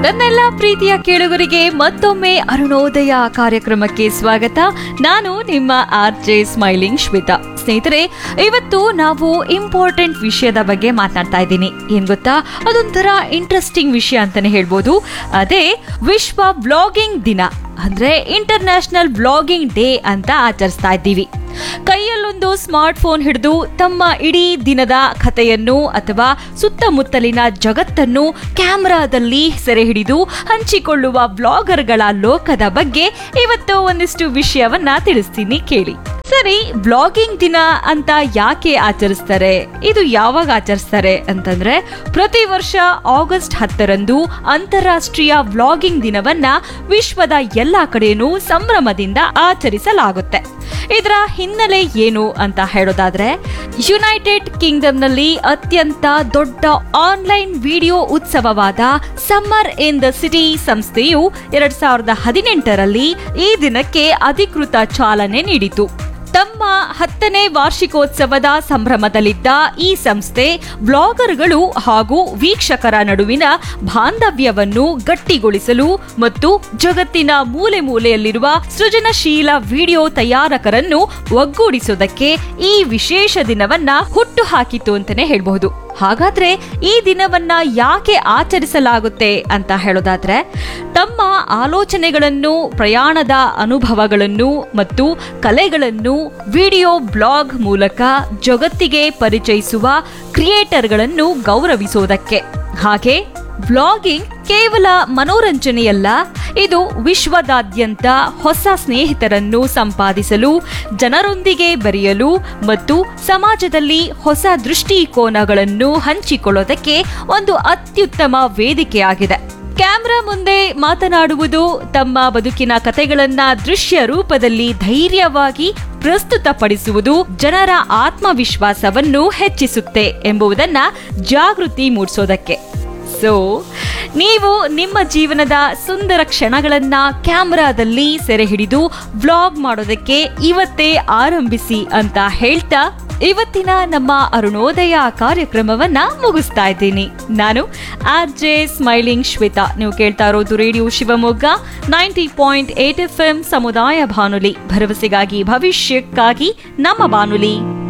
ನನ್ನೆಲ್ಲ ಪ್ರೀತಿಯ ಕೇಳುಗರಿಗೆ ಮತ್ತೊಮ್ಮೆ ಅರುಣೋದಯ ಕಾರ್ಯಕ್ರಮಕ್ಕೆ ಸ್ವಾಗತ ನಾನು ನಿಮ್ಮ ಆರ್ ಜೆ ಸ್ಮೈಲಿಂಗ್ ಶ್ವೇತಾ ಸ್ನೇಹಿತರೆ ಇವತ್ತು ನಾವು ಇಂಪಾರ್ಟೆಂಟ್ ವಿಷಯದ ಬಗ್ಗೆ ಮಾತನಾಡ್ತಾ ಇದ್ದೀನಿ ಏನ್ ಗೊತ್ತಾ ಅದೊಂಥರ ಇಂಟ್ರೆಸ್ಟಿಂಗ್ ವಿಷಯ ಅಂತಾನೆ ಹೇಳ್ಬೋದು ಅದೇ ವಿಶ್ವ ಬ್ಲಾಗಿಂಗ್ ದಿನ ಅಂದ್ರೆ ಇಂಟರ್ನ್ಯಾಷನಲ್ ಬ್ಲಾಗಿಂಗ್ ಡೇ ಅಂತ ಆಚರಿಸ್ತಾ ಇದ್ದೀವಿ ಕೈಯಲ್ಲೊಂದು ಸ್ಮಾರ್ಟ್ ಫೋನ್ ಹಿಡಿದು ತಮ್ಮ ಇಡೀ ದಿನದ ಕಥೆಯನ್ನು ಅಥವಾ ಸುತ್ತಮುತ್ತಲಿನ ಜಗತ್ತನ್ನು ಕ್ಯಾಮ್ರಾದಲ್ಲಿ ಸೆರೆ ಹಿಡಿದು ಹಂಚಿಕೊಳ್ಳುವ ಬ್ಲಾಗರ್ಗಳ ಲೋಕದ ಬಗ್ಗೆ ಇವತ್ತು ಒಂದಿಷ್ಟು ವಿಷಯವನ್ನ ತಿಳಿಸ್ತೀನಿ ಕೇಳಿ ಸರಿ ಬ್ಲಾಗಿಂಗ್ ದಿನ ಅಂತ ಯಾಕೆ ಆಚರಿಸ್ತಾರೆ ಇದು ಯಾವಾಗ ಆಚರಿಸ್ತಾರೆ ಅಂತಂದ್ರೆ ಪ್ರತಿ ವರ್ಷ ಆಗಸ್ಟ್ ಹತ್ತರಂದು ಅಂತಾರಾಷ್ಟ್ರೀಯ ಬ್ಲಾಗಿಂಗ್ ದಿನವನ್ನ ವಿಶ್ವದ ಎಲ್ಲಾ ಕಡೆಯೂ ಸಂಭ್ರಮದಿಂದ ಆಚರಿಸಲಾಗುತ್ತೆ ಇದರ ಹಿನ್ನೆಲೆ ಏನು ಅಂತ ಹೇಳೋದಾದ್ರೆ ಯುನೈಟೆಡ್ ಕಿಂಗ್ಡಮ್ನಲ್ಲಿ ಅತ್ಯಂತ ದೊಡ್ಡ ಆನ್ಲೈನ್ ವಿಡಿಯೋ ಉತ್ಸವವಾದ ಸಮ್ಮರ್ ಇನ್ ದ ಸಿಟಿ ಸಂಸ್ಥೆಯು ಎರಡ್ ಸಾವಿರದ ಹದಿನೆಂಟರಲ್ಲಿ ಈ ದಿನಕ್ಕೆ ಅಧಿಕೃತ ಚಾಲನೆ ನೀಡಿತು ತಮ್ಮ ಹತ್ತನೇ ವಾರ್ಷಿಕೋತ್ಸವದ ಸಂಭ್ರಮದಲ್ಲಿದ್ದ ಈ ಸಂಸ್ಥೆ ಬ್ಲಾಗರ್ಗಳು ಹಾಗೂ ವೀಕ್ಷಕರ ನಡುವಿನ ಬಾಂಧವ್ಯವನ್ನು ಗಟ್ಟಿಗೊಳಿಸಲು ಮತ್ತು ಜಗತ್ತಿನ ಮೂಲೆ ಮೂಲೆಯಲ್ಲಿರುವ ಸೃಜನಶೀಲ ವಿಡಿಯೋ ತಯಾರಕರನ್ನು ಒಗ್ಗೂಡಿಸುವುದಕ್ಕೆ ಈ ವಿಶೇಷ ದಿನವನ್ನ ಹುಟ್ಟು ಹಾಕಿತು ಅಂತಾನೆ ಹೇಳ್ಬಹುದು ಹಾಗಾದ್ರೆ ಈ ದಿನವನ್ನ ಯಾಕೆ ಆಚರಿಸಲಾಗುತ್ತೆ ಅಂತ ಹೇಳೋದಾದ್ರೆ ತಮ್ಮ ಆಲೋಚನೆಗಳನ್ನು ಪ್ರಯಾಣದ ಅನುಭವಗಳನ್ನು ಮತ್ತು ಕಲೆಗಳನ್ನು ವಿಡಿಯೋ ಬ್ಲಾಗ್ ಮೂಲಕ ಜಗತ್ತಿಗೆ ಪರಿಚಯಿಸುವ ಕ್ರಿಯೇಟರ್ಗಳನ್ನು ಗೌರವಿಸುವುದಕ್ಕೆ ಹಾಗೆ ಬ್ಲಾಗಿಂಗ್ ಕೇವಲ ಮನೋರಂಜನೆಯಲ್ಲ ಇದು ವಿಶ್ವದಾದ್ಯಂತ ಹೊಸ ಸ್ನೇಹಿತರನ್ನು ಸಂಪಾದಿಸಲು ಜನರೊಂದಿಗೆ ಬೆರೆಯಲು ಮತ್ತು ಸಮಾಜದಲ್ಲಿ ಹೊಸ ದೃಷ್ಟಿಕೋನಗಳನ್ನು ಹಂಚಿಕೊಳ್ಳೋದಕ್ಕೆ ಒಂದು ಅತ್ಯುತ್ತಮ ವೇದಿಕೆಯಾಗಿದೆ ಕ್ಯಾಮ್ರಾ ಮುಂದೆ ಮಾತನಾಡುವುದು ತಮ್ಮ ಬದುಕಿನ ಕಥೆಗಳನ್ನ ದೃಶ್ಯ ರೂಪದಲ್ಲಿ ಧೈರ್ಯವಾಗಿ ಪ್ರಸ್ತುತಪಡಿಸುವುದು ಜನರ ಆತ್ಮವಿಶ್ವಾಸವನ್ನು ಹೆಚ್ಚಿಸುತ್ತೆ ಎಂಬುದನ್ನ ಜಾಗೃತಿ ಮೂಡಿಸೋದಕ್ಕೆ ಸೊ ನೀವು ನಿಮ್ಮ ಜೀವನದ ಸುಂದರ ಕ್ಷಣಗಳನ್ನ ಕ್ಯಾಮ್ರಾದಲ್ಲಿ ಸೆರೆ ಹಿಡಿದು ವ್ಲಾಗ್ ಮಾಡೋದಕ್ಕೆ ಇವತ್ತೇ ಆರಂಭಿಸಿ ಅಂತ ಹೇಳ್ತಾ ಇವತ್ತಿನ ನಮ್ಮ ಅರುಣೋದಯ ಕಾರ್ಯಕ್ರಮವನ್ನ ಮುಗಿಸ್ತಾ ಇದ್ದೀನಿ ನಾನು ಆರ್ ಜೆ ಸ್ಮೈಲಿಂಗ್ ಶ್ವೇತಾ ನೀವು ಕೇಳ್ತಾ ಇರೋದು radio Shivamogga ninety point eight F M ಸಮುದಾಯ ಬಾನುಲಿ ಭರವಸೆಗಾಗಿ ಭವಿಷ್ಯಕ್ಕಾಗಿ ನಮ್ಮ ಬಾನುಲಿ